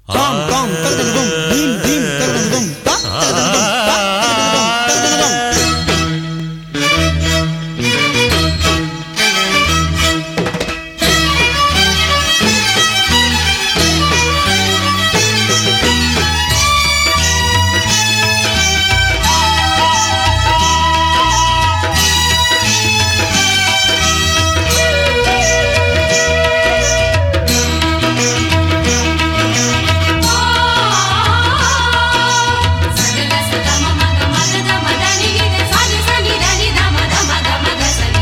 தாம் தாம் தகதகதும் theme theme தகதகதும் தா தகதகதும் தா தகதகதும் தகதகதும் சகல சதம மக மகத மதனி கித சனி சனி தனி தம தம கம க சனி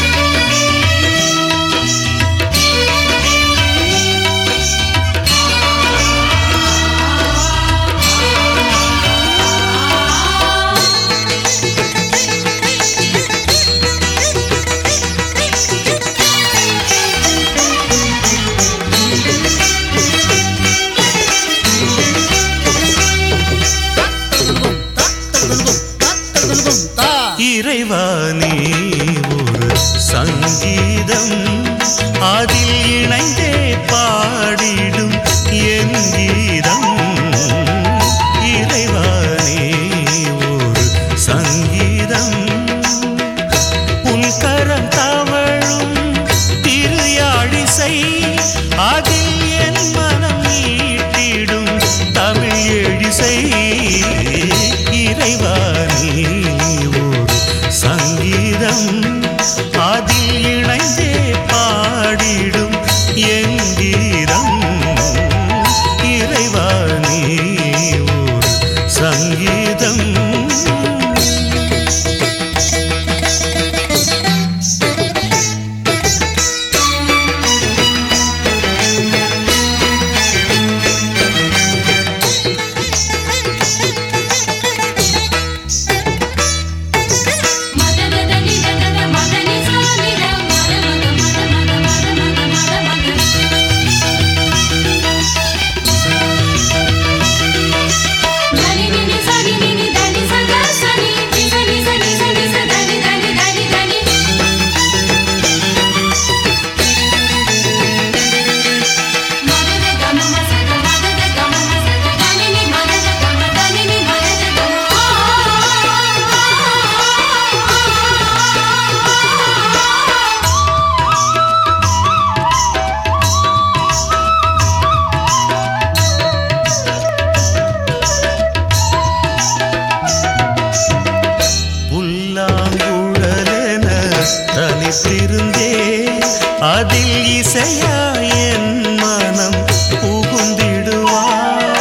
தகதகதும் தா தகதகதும் தா இறைவா நீ ஒரு சங்கீதம் அதில் இணைந்தே பாடிடும் என் கீதம் இறைவா நீ ஒரு சங்கீதம் உன் கரம் தவழும் திருயாழிசை அதில் என் மனம் ஈட்டிடும் தமிழ் எழிசை இறைவா நீ ஒரு சங்கீதம் அதில் இணைந்தே பாடிடும் என் கீதம் இறைவா நீ ஒரு சங்கீதம் மதத தனி ததத மதனி சானி த மத மக மத மக மத மக மத மக தனி நினி சனி நினி தனி சத சனி தி சனி சனி சனி ச தனி தனி தனி தனி மதத கம மசத மதத கம மசத தனி நி மதத கம தனி நி மதத கம புல்லாங்குழலென தனித்திருந்தே அதில் இசையா என் மனம் புகுந்திடுவார்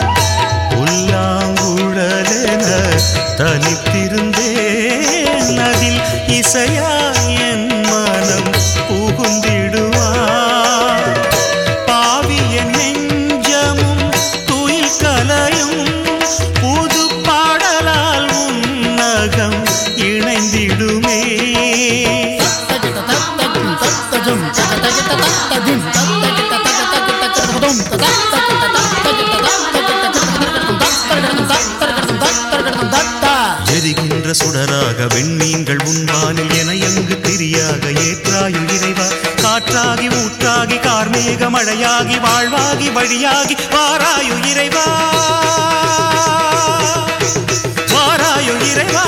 புல்லாங்குழலென தனித்திருந்தே அதில் இசையா என் மனம் புகுந்திடுவார் பாவிய நெஞ்சமும் துயில் கலையும் புது பாடலால் உன்னகம் இணைந்திடுமே தகதகதம் தகதகதும் தகதகதம் தகதகதம் எரிகின்ற சுடராக வெண்மீன்கள் உன்வானில் என எங்கு திரியாக ஏற்றாயும் இறைவா காற்றாகி ஊற்றாகி கார்மேக மழையாகி வாழ்வாகி வழியாகி வாராயு இறைவா வாராயு இறைவா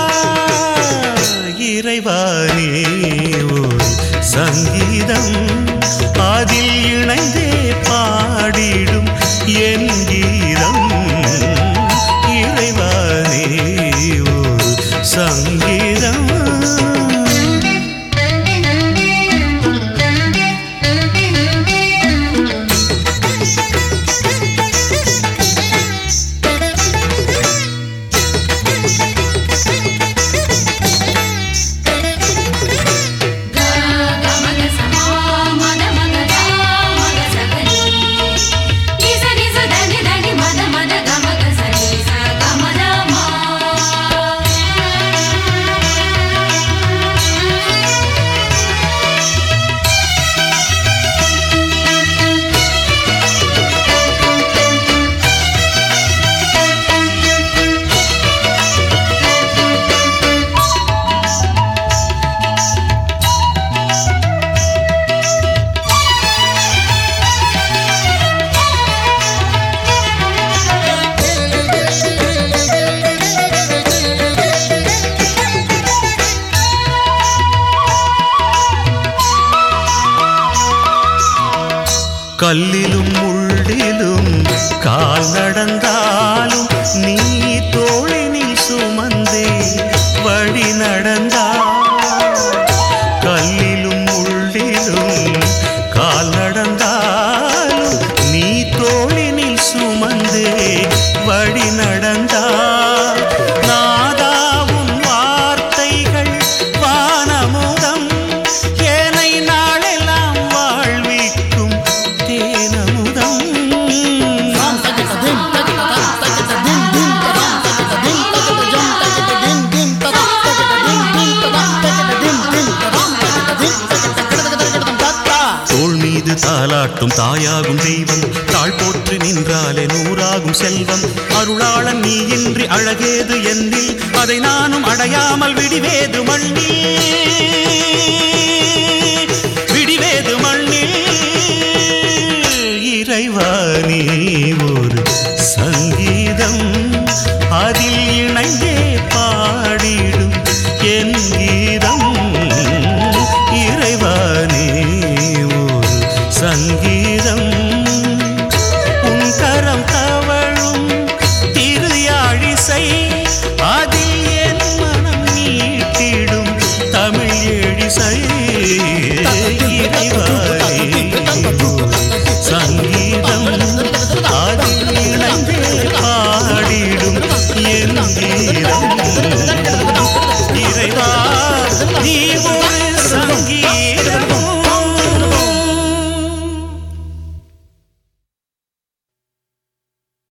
இறைவா நீ ஒரு சங்கீதம் அதில் இணைந்தே பாடிடும் என் கீதம் இறைவா நீ ஒரு சங்கீதம் கம க சம கல்லிலும் முள்ளிலும் கால் நடந்தாலும் நீ தோளினில் சுமந்தே வழி நடந்தால் கல்லிலும் முள்ளிலும் கால் நடந்தாலும் நீ தோளினில் சுமந்தே வழி நடந்தால் நாதாவும் வார்த்தைகள் வானமுதம் ஏனை நாளெல்லாம் வாழ்விக்கும் தேனமுதம் தோள் மீது தாலாட்டும் தாயாகும் தெய்வம் தாழ் போற்றி நின்றாலே நூறாகும் செல்வம் அருளாளன் நீ இன்றி அழகேது என்னில் அதை நானும் அடையாமல் விடிவேது மண்ணில் விடிவேது மண்ணில் இறைவா நீ ஒரு சங்கீதம் அதில்